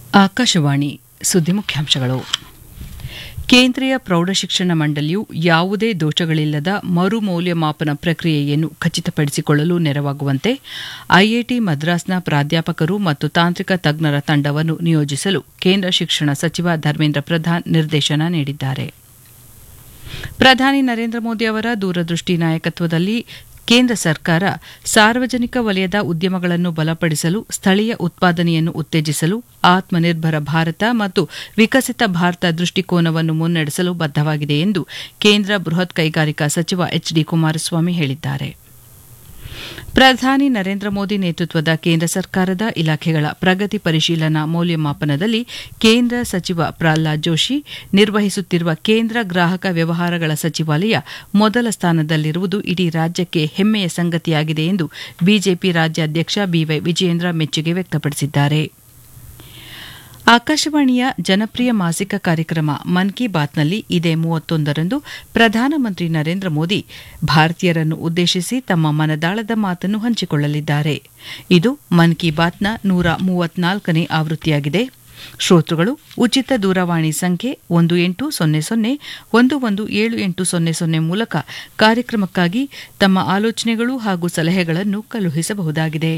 ಆಕಾಶವಾಣಿ ಸುದ್ದಿ ಮುಖ್ಯಾಂಶಗಳು ಕೇಂದ್ರೀಯ ಪ್ರೌಢಶಿಕ್ಷಣ ಮಂಡಳಿಯು ಯಾವುದೇ ದೋಷಗಳಿಲ್ಲದ ಮರು ಮೌಲ್ಯಮಾಪನ ಪ್ರಕ್ರಿಯೆಯನ್ನು ಖಚಿತಪಡಿಸಿಕೊಳ್ಳಲು ನೆರವಾಗುವಂತೆ ಐಐಟಿ ಮದ್ರಾಸ್ನ ಪ್ರಾಧ್ಯಾಪಕರು ಮತ್ತು ತಾಂತ್ರಿಕ ತಜ್ಞರ ತಂಡವನ್ನು ನಿಯೋಜಿಸಲು ಕೇಂದ್ರ ಶಿಕ್ಷಣ ಸಚಿವ ಧರ್ಮೇಂದ್ರ ಪ್ರಧಾನ್ ನಿರ್ದೇಶನ ನೀಡಿದ್ದಾರೆ ಪ್ರಧಾನಿ ನರೇಂದ್ರ ಮೋದಿ ಅವರ ದೂರದೃಷ್ಟಿ ನಾಯಕತ್ವದಲ್ಲಿ ಕೇಂದ್ರ ಸರ್ಕಾರ ಸಾರ್ವಜನಿಕ ವಲಯದ ಉದ್ಯಮಗಳನ್ನು ಬಲಪಡಿಸಲು ಸ್ಥಳೀಯ ಉತ್ಪಾದನೆಯನ್ನು ಉತ್ತೇಜಿಸಲು ಆತ್ಮನಿರ್ಭರ ಭಾರತ ಮತ್ತು ವಿಕಸಿತ ಭಾರತ ದೃಷ್ಟಿಕೋನವನ್ನು ಮುನ್ನಡೆಸಲು ಬದ್ದವಾಗಿದೆ ಎಂದು ಕೇಂದ್ರ ಬೃಹತ್ ಕೈಗಾರಿಕಾ ಸಚಿವ ಎಚ್ ಡಿ ಕುಮಾರಸ್ವಾಮಿ ಹೇಳಿದ್ದಾರೆ ಪ್ರಧಾನಿ ನರೇಂದ್ರ ಮೋದಿ ನೇತೃತ್ವದ ಕೇಂದ್ರ ಸರ್ಕಾರದ ಇಲಾಖೆಗಳ ಪ್ರಗತಿ ಪರಿಶೀಲನಾ ಮೌಲ್ಯಮಾಪನದಲ್ಲಿ ಕೇಂದ್ರ ಸಚಿವ ಪ್ರಹ್ಲಾದ್ ಜೋಶಿ ನಿರ್ವಹಿಸುತ್ತಿರುವ ಕೇಂದ್ರ ಗ್ರಾಹಕ ವ್ಯವಹಾರಗಳ ಸಚಿವಾಲಯ ಮೊದಲ ಸ್ಥಾನದಲ್ಲಿರುವುದು ಇಡೀ ರಾಜ್ಯಕ್ಕೆ ಹೆಮ್ಮೆಯ ಸಂಗತಿಯಾಗಿದೆ ಎಂದು ಬಿಜೆಪಿ ರಾಜ್ಯಾಧ್ಯಕ್ಷ ಬಿವೈ ವಿಜಯೇಂದ್ರ ಮೆಚ್ಚುಗೆ ವ್ಯಕ್ತಪಡಿಸಿದ್ದಾರೆ ಆಕಾಶವಾಣಿಯ ಜನಪ್ರಿಯ ಮಾಸಿಕ ಕಾರ್ಯಕ್ರಮ ಮನ್ ಕಿ ಬಾತ್ನಲ್ಲಿ ಇದೇ ಮೂವತ್ತೊಂದರಂದು ಪ್ರಧಾನಮಂತ್ರಿ ನರೇಂದ್ರ ಮೋದಿ ಭಾರತೀಯರನ್ನು ಉದ್ದೇಶಿಸಿ ತಮ್ಮ ಮನದಾಳದ ಮಾತನ್ನು ಹಂಚಿಕೊಳ್ಳಲಿದ್ದಾರೆ ಇದು ಮನ್ ಕಿ ಬಾತ್ನ ನೂರ ಮೂವತ್ನಾಲ್ಕನೇ ಆವೃತ್ತಿಯಾಗಿದೆ ಶ್ರೋತೃಗಳು ಉಚಿತ ದೂರವಾಣಿ ಸಂಖ್ಯೆ ಒಂದು ಎಂಟು ಸೊನ್ನೆ ಸೊನ್ನೆ ಒಂದು ಒಂದು ಏಳು ಎಂಟು ಸೊನ್ನೆ ಸೊನ್ನೆ ಮೂಲಕ ಕಾರ್ಯಕ್ರಮಕ್ಕಾಗಿ ತಮ್ಮ ಆಲೋಚನೆಗಳು ಹಾಗೂ ಸಲಹೆಗಳನ್ನು ಕಳುಹಿಸಬಹುದಾಗಿದೆ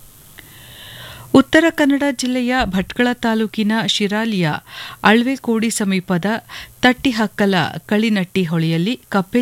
ಉತ್ತರ ಕನ್ನಡ ಜಿಲ್ಲೆಯ ಭಟ್ಕಳ ತಾಲೂಕಿನ ಶಿರಾಲಿಯ ಅಳ್ವೆಕೋಡಿ ಸಮೀಪದ ತಟ್ಟಿಹಕ್ಕಲ ಕಳಿನಟ್ಟಿ ಹೊಳೆಯಲ್ಲಿ ಕಪ್ಪೆ